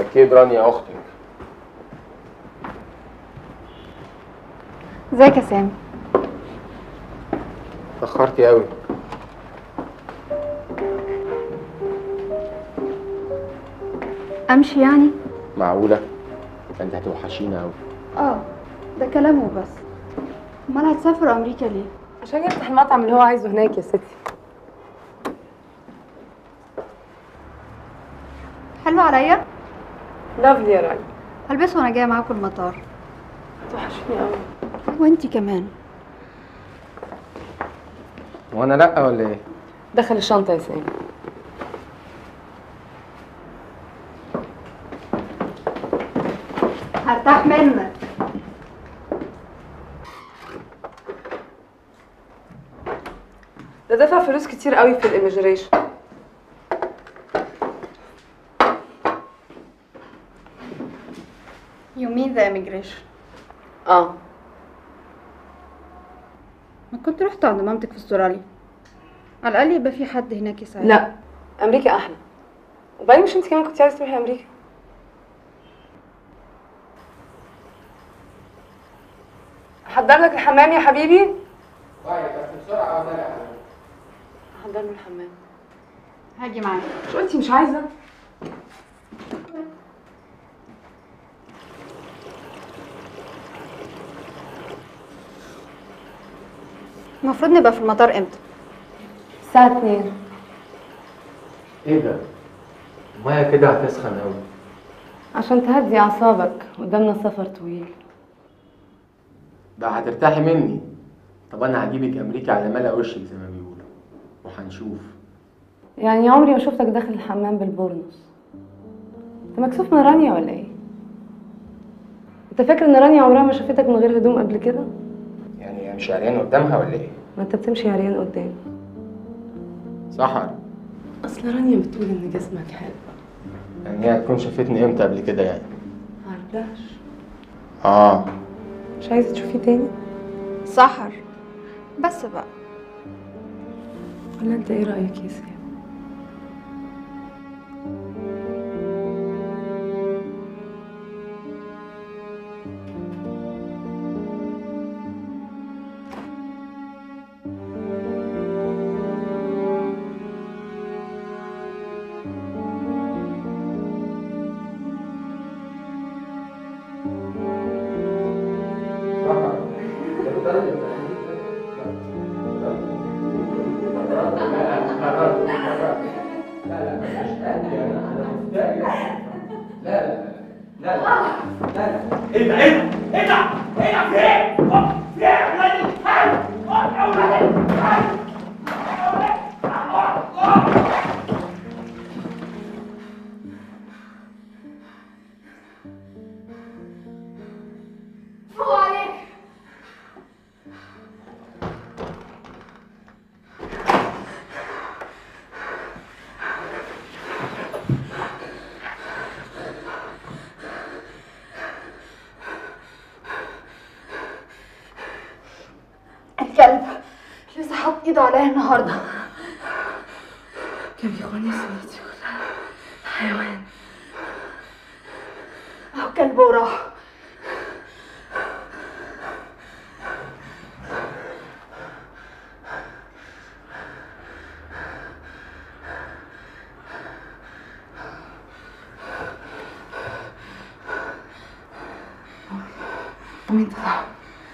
اكيد رانيا اختك ازيك يا سامي اتاخرتي قوي امشي يعني معقوله انت هتوحشينا قوي اه ده كلامه بس امال هتسافر امريكا ليه عشان يفتح المطعم اللي هو عايزه هناك يا ستي حلو عليا لافلي يا راجل هلبسه وانا جايه معاكم المطار توحشني قوي وانتي كمان وانا لا ولا ايه دخل الشنطه يا سامي هرتاح منك ده دفع فلوس كتير قوي في الاميجريشن You mean the immigration اه ما كنت رحت عند مامتك في استراليا على الاقل يبقى في حد هناك يساعدك لا امريكا احلى وبعدين مش انت كمان كنت عايزه تروحي امريكا احضر لك الحمام يا حبيبي طيب بس بسرعه وانا احضر له الحمام هاجي معاك مش قلتي مش عايزه المفروض نبقى في المطار امتى الساعه 2 ايه ده الميه كده هتسخن قوي عشان تهدي اعصابك قدامنا سفر طويل ده هترتاحي مني طب انا هجيبك امريكا على ملا وشك زي ما بيقولوا وهنشوف يعني عمري ما شفتك داخل الحمام بالبورنوس انت مكسوف من رانيا ولا ايه انت فاكر ان رانيا عمرها ما شافتك من غير هدوم قبل كده يعني مش عريان قدامها ولا ايه ما انت بتمشي عريان قدام سحر اصل رانيا بتقول ان جسمك حلو يعني هي هتكون شافتني امتى قبل كده يعني معرفهاش اه مش عايزه تشوفيه تاني سحر بس بقى ولا انت ايه رايك يا سام الكلب لسه حاط ايده عليا النهارده كان بيخوني سويتي حيوان اهو كلب وراح مين طلع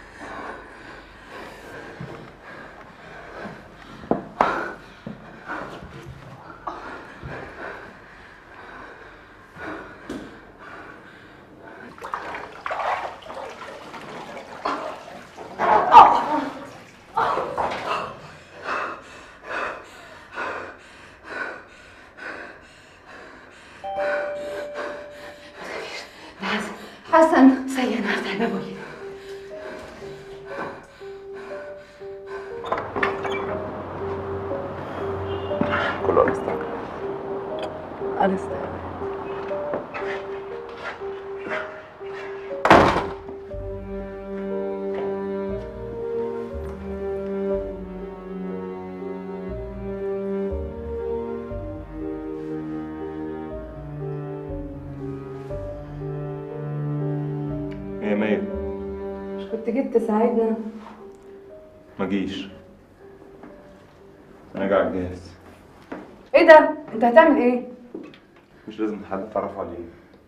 حسن سيء انا هفتح الباب واجي كله الاستاذ ألست مية مية مش كنت جيت تساعدنا ما جيش انا قاعد جاهز ايه ده انت هتعمل ايه مش لازم حد اتعرف عليه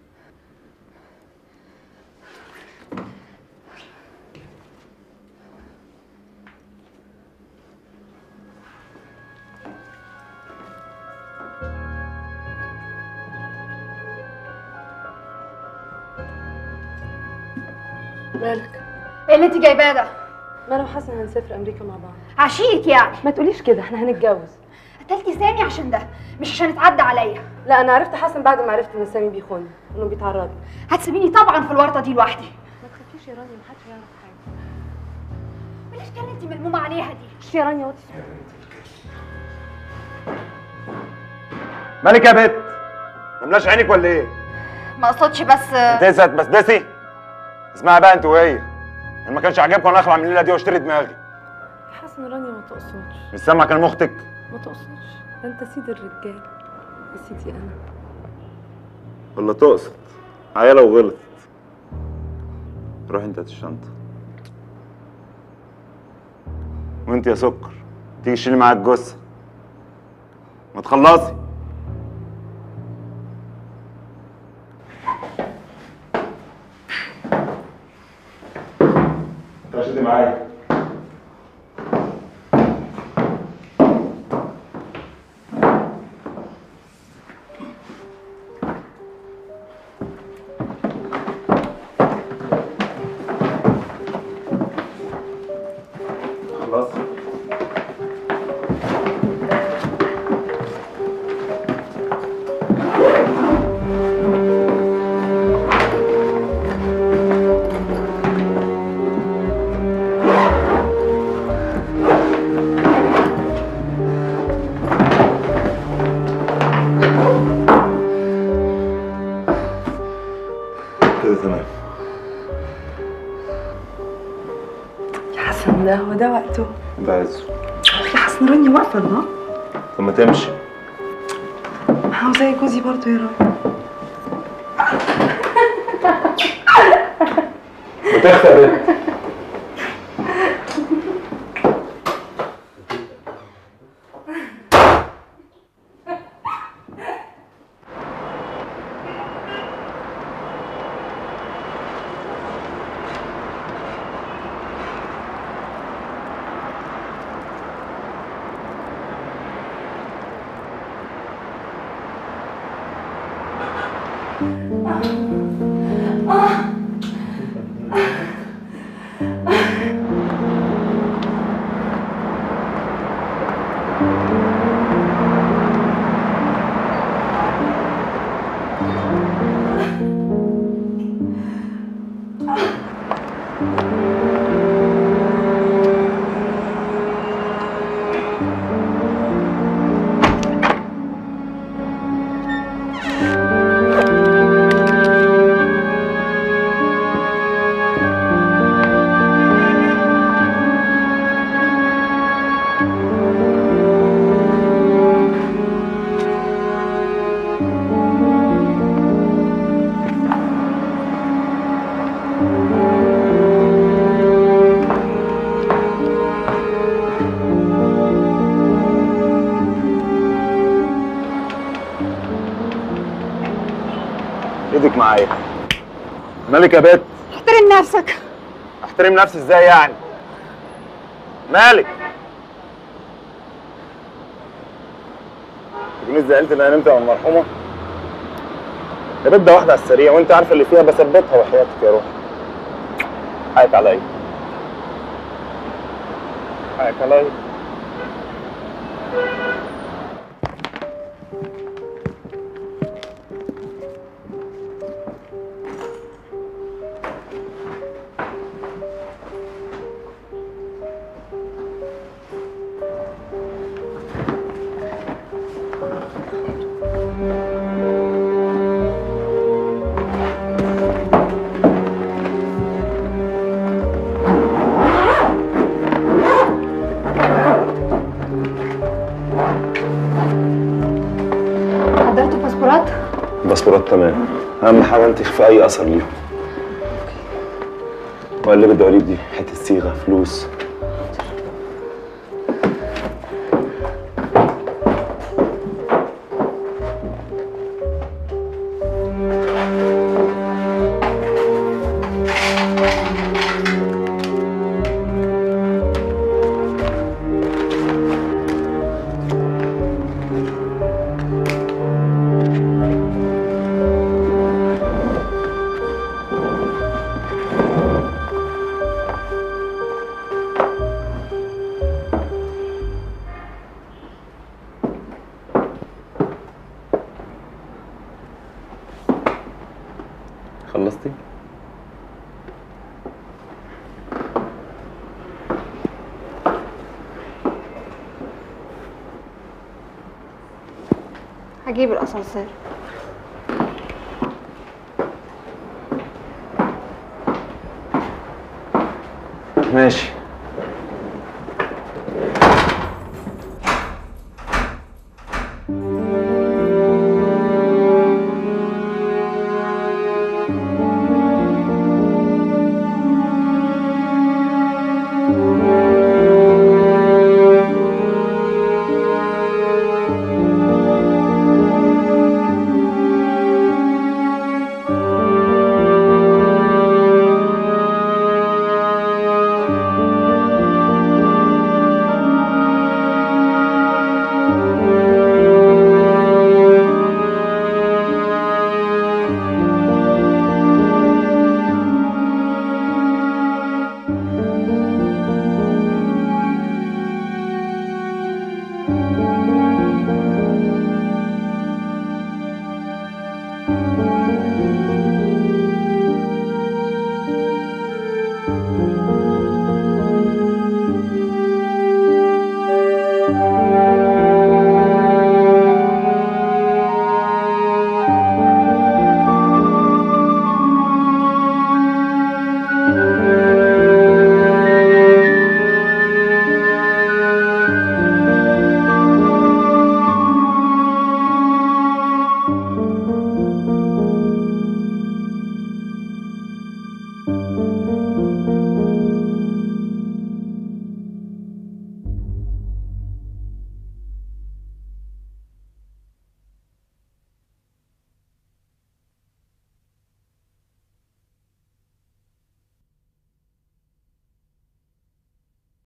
مالك ايه اللي انت جايباه ده ما انا وحسن هنسافر امريكا مع بعض عشيك يعني ما تقوليش كده احنا هنتجوز قتلتي سامي عشان ده مش عشان اتعدى عليا لا انا عرفت حسن بعد ما عرفت ان سامي بيخوني انه بيتعرض لي. هتسيبيني طبعا في الورطه دي لوحدي ما تخافيش يا رانيا محدش يعرف حاجه بلاش كان انت ملمومه عليها دي شي يا رانيا وطي مالك يا بت مملاش عينك ولا ايه ما اقصدش بس انت لسه هتبسبسي اسمعي بقى انت وهي ان ما كانش عاجبكم انا اخلع من الليله دي واشتري دماغي حسن رانيا ما تقصدش مش سامع كلام اختك ما تقصدش ده انت سيد الرجال يا سيدي انا ولا تقصد عيالة وغلط روح انت هات الشنطه وانت يا سكر تيجي تشيلي معاك جثه ما تخلصي انت رشدي معايا خلاص كده تمام يا حسن ده هو ده وقته ده عزه يا حسن رانيا واقفه الله طب ما تمشي هو زي جوزي برضه يا رانيا بتخفى يا بنت ايدك معايا مالك يا بت احترم نفسك احترم نفسي ازاي يعني مالك تكوني زعلت ان انا نمت مع المرحومه يا بت ده واحده على السريع وانت عارفه اللي فيها بثبتها وحياتك يا روح حقك عليا حقك عليا حضرتوا باسبورات باسبورات تمام اهم حاجه انت في اي اثر ليهم ولا اللي بدي دي حته صيغه فلوس خلصتي هجيب الاسانسير ماشي